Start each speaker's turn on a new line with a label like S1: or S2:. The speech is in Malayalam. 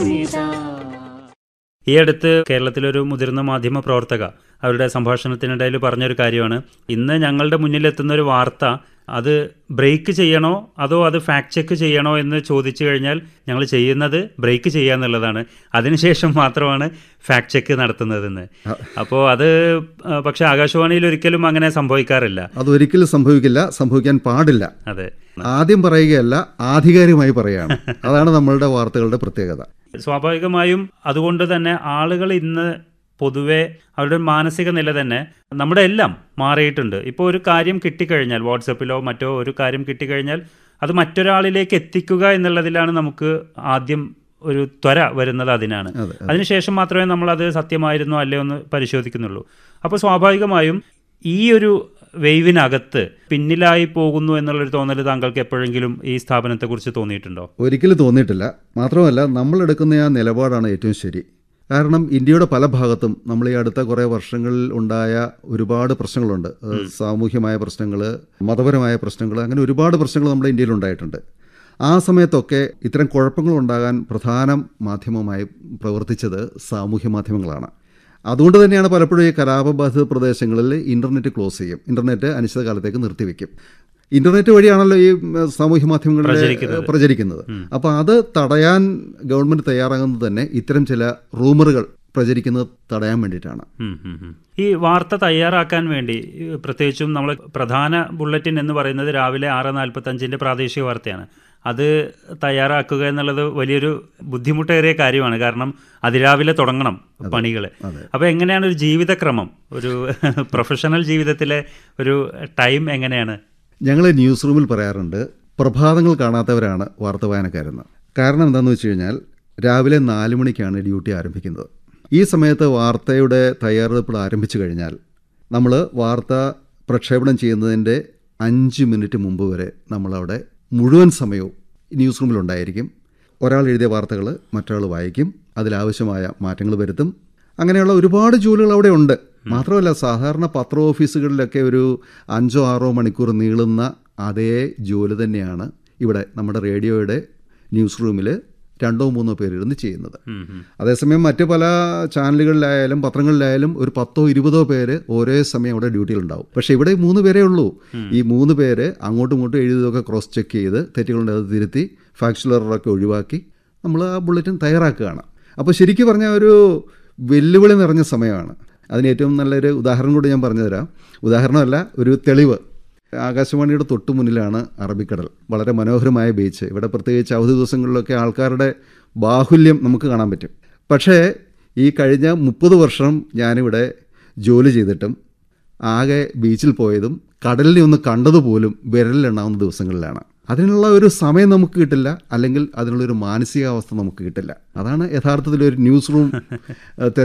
S1: ഈ അടുത്ത് കേരളത്തിലൊരു മുതിർന്ന മാധ്യമ പ്രവർത്തക അവരുടെ സംഭാഷണത്തിനിടയിൽ പറഞ്ഞൊരു കാര്യമാണ് ഇന്ന് ഞങ്ങളുടെ മുന്നിലെത്തുന്ന ഒരു വാർത്ത അത് ബ്രേക്ക് ചെയ്യണോ അതോ അത് ഫാക്ട് ചെക്ക് ചെയ്യണോ എന്ന് ചോദിച്ചു കഴിഞ്ഞാൽ ഞങ്ങൾ ചെയ്യുന്നത് ബ്രേക്ക് ചെയ്യുക എന്നുള്ളതാണ് അതിനുശേഷം മാത്രമാണ് ഫാക്ട് ചെക്ക് നടത്തുന്നതെന്ന് അപ്പോൾ അത് ആ, പക്ഷേ ആകാശവാണിയിൽ ഒരിക്കലും അങ്ങനെ സംഭവിക്കാറില്ല
S2: അതൊരിക്കലും സംഭവിക്കില്ല സംഭവിക്കാൻ പാടില്ല
S1: അതെ
S2: ആദ്യം പറയുകയല്ല ആധികാരികമായി പറയുകയാണ് അതാണ് നമ്മളുടെ വാർത്തകളുടെ പ്രത്യേകത
S1: സ്വാഭാവികമായും അതുകൊണ്ട് തന്നെ ആളുകൾ ഇന്ന് പൊതുവെ അവരുടെ മാനസിക നില തന്നെ നമ്മുടെ എല്ലാം മാറിയിട്ടുണ്ട് ഇപ്പോൾ ഒരു കാര്യം കിട്ടിക്കഴിഞ്ഞാൽ വാട്സപ്പിലോ മറ്റോ ഒരു കാര്യം കിട്ടിക്കഴിഞ്ഞാൽ അത് മറ്റൊരാളിലേക്ക് എത്തിക്കുക എന്നുള്ളതിലാണ് നമുക്ക് ആദ്യം ഒരു ത്വര വരുന്നത് അതിനാണ്
S2: അതെ
S1: അതിനുശേഷം മാത്രമേ നമ്മൾ അത് സത്യമായിരുന്നോ അല്ലയോ എന്ന് പരിശോധിക്കുന്നുള്ളൂ അപ്പോൾ സ്വാഭാവികമായും ഈ ഒരു വെയ്വിനകത്ത് പിന്നിലായി പോകുന്നു എന്നുള്ളൊരു തോന്നൽ താങ്കൾക്ക് എപ്പോഴെങ്കിലും ഈ സ്ഥാപനത്തെക്കുറിച്ച് തോന്നിയിട്ടുണ്ടോ
S2: ഒരിക്കലും തോന്നിയിട്ടില്ല മാത്രമല്ല നമ്മൾ എടുക്കുന്ന ആ നിലപാടാണ് ഏറ്റവും ശരി കാരണം ഇന്ത്യയുടെ പല ഭാഗത്തും നമ്മൾ ഈ അടുത്ത കുറേ വർഷങ്ങളിൽ ഉണ്ടായ ഒരുപാട് പ്രശ്നങ്ങളുണ്ട് ഏഹ് സാമൂഹ്യമായ പ്രശ്നങ്ങൾ മതപരമായ പ്രശ്നങ്ങൾ അങ്ങനെ ഒരുപാട് പ്രശ്നങ്ങൾ നമ്മുടെ ഇന്ത്യയിൽ ഉണ്ടായിട്ടുണ്ട് ആ സമയത്തൊക്കെ ഇത്തരം കുഴപ്പങ്ങൾ ഉണ്ടാകാൻ പ്രധാന മാധ്യമമായി പ്രവർത്തിച്ചത് സാമൂഹ്യ മാധ്യമങ്ങളാണ് അതുകൊണ്ട് തന്നെയാണ് പലപ്പോഴും ഈ കലാപബാധിത പ്രദേശങ്ങളിൽ ഇൻ്റർനെറ്റ് ക്ലോസ് ചെയ്യും ഇൻ്റർനെറ്റ് അനിശ്ചിതകാലത്തേക്ക് നിർത്തിവെക്കും ഇൻ്റർനെറ്റ് വഴിയാണല്ലോ ഈ ഉം, സാമൂഹ്യ മാധ്യമങ്ങളിൽ
S1: പ്രചരിക്കുന്നത്.
S2: പ്രചരിക്കുന്നത് അപ്പോൾ അത് തടയാൻ ഗവൺമെൻറ് തയ്യാറാകുന്നത് തന്നെ ഇത്തരം ചില റൂമറുകൾ പ്രചരിക്കുന്നത് തടയാൻ വേണ്ടിയിട്ടാണ്
S1: ഉം, ഉം, ഉം. ഈ വാർത്ത തയ്യാറാക്കാൻ വേണ്ടി ഈ പ്രത്യേകിച്ചും നമ്മൾ പ്രധാന ബുള്ളറ്റിൻ എന്ന് പറയുന്നത് രാവിലെ ആറ് നാൽപ്പത്തഞ്ചിൻ്റെ പ്രാദേശിക വാർത്തയാണ് അത് തയ്യാറാക്കുക എന്നുള്ളത് വലിയൊരു ബുദ്ധിമുട്ടേറിയ കാര്യമാണ് കാരണം അതിരാവിലെ തുടങ്ങണം പണികൾ
S2: അതെ.
S1: അപ്പോൾ എങ്ങനെയാണ് ഒരു ജീവിതക്രമം ഒരു പ്രൊഫഷണൽ ജീവിതത്തിലെ ഒരു ടൈം എങ്ങനെയാണ്
S2: ഞങ്ങൾ ന്യൂസ് റൂമിൽ പറയാറുണ്ട് പ്രഭാതങ്ങൾ കാണാത്തവരാണ് വാർത്ത വായനക്കാരെന്ന് കാരണം എന്താണെന്ന് വെച്ച് കഴിഞ്ഞാൽ രാവിലെ നാല് മണിക്കാണ് ഡ്യൂട്ടി ആരംഭിക്കുന്നത് ഈ സമയത്ത് വാർത്തയുടെ തയ്യാറെടുപ്പുകൾ ആരംഭിച്ചു കഴിഞ്ഞാൽ നമ്മൾ വാർത്ത പ്രക്ഷേപണം ചെയ്യുന്നതിൻ്റെ അഞ്ച് മിനിറ്റ് മുമ്പ് വരെ നമ്മളവിടെ മുഴുവൻ സമയവും ന്യൂസ് റൂമിലുണ്ടായിരിക്കും ഒരാൾ എഴുതിയ വാർത്തകൾ മറ്റൊരാൾ വായിക്കും അതിലാവശ്യമായ മാറ്റങ്ങൾ വരുത്തും അങ്ങനെയുള്ള ഒരുപാട് ജോലികൾ അവിടെ ഉണ്ട് മാത്രമല്ല സാധാരണ പത്ര ഓഫീസുകളിലൊക്കെ ഒരു അഞ്ചോ ആറോ മണിക്കൂർ നീളുന്ന അതേ ജോലി തന്നെയാണ് ഇവിടെ നമ്മുടെ റേഡിയോയുടെ ന്യൂസ് റൂമിൽ രണ്ടോ മൂന്നോ പേരിരുന്ന് ചെയ്യുന്നത്
S1: ഉം, ഉം.
S2: അതേസമയം മറ്റ് പല ചാനലുകളിലായാലും പത്രങ്ങളിലായാലും ഒരു പത്തോ ഇരുപതോ പേര് ഒരേ സമയം അവിടെ ഡ്യൂട്ടിയിലുണ്ടാവും പക്ഷേ ഇവിടെ മൂന്ന് പേരേ ഉള്ളൂ ഈ മൂന്ന് പേര് അങ്ങോട്ടും ഇങ്ങോട്ടും എഴുതിയതൊക്കെ ക്രോസ് ചെക്ക് ചെയ്ത് തെറ്റുകളുണ്ട് അത് തിരുത്തി ഫാക്ച്വലറൊക്കെ ഒഴിവാക്കി നമ്മൾ ആ ബുള്ളറ്റിൻ തയ്യാറാക്കുകയാണ് അപ്പോൾ ശരിക്കും പറഞ്ഞാൽ ഒരു വെല്ലുവിളി നിറഞ്ഞ സമയമാണ് അതിന് ഏറ്റവും നല്ലൊരു ഉദാഹരണം കൂടി ഞാൻ പറഞ്ഞുതരാം ഉദാഹരണമല്ല ഒരു തെളിവ് ആകാശവാണിയുടെ തൊട്ടു മുന്നിലാണ് അറബിക്കടൽ വളരെ മനോഹരമായ ബീച്ച് ഇവിടെ പ്രത്യേകിച്ച് അവധി ദിവസങ്ങളിലൊക്കെ ആൾക്കാരുടെ ബാഹുല്യം നമുക്ക് കാണാൻ പറ്റും പക്ഷേ ഈ കഴിഞ്ഞ മുപ്പത് വർഷം ഞാനിവിടെ ജോലി ചെയ്തിട്ടും ആകെ ബീച്ചിൽ പോയതും കടലിനെ ഒന്ന് കണ്ടതുപോലും വിരലിലെണ്ണാവുന്ന ദിവസങ്ങളിലാണ് അതിനുള്ള ഒരു സമയം നമുക്ക് കിട്ടില്ല അല്ലെങ്കിൽ അതിനുള്ളൊരു മാനസികാവസ്ഥ നമുക്ക് കിട്ടില്ല അതാണ് യഥാർത്ഥത്തിൽ ഒരു ന്യൂസ് റൂം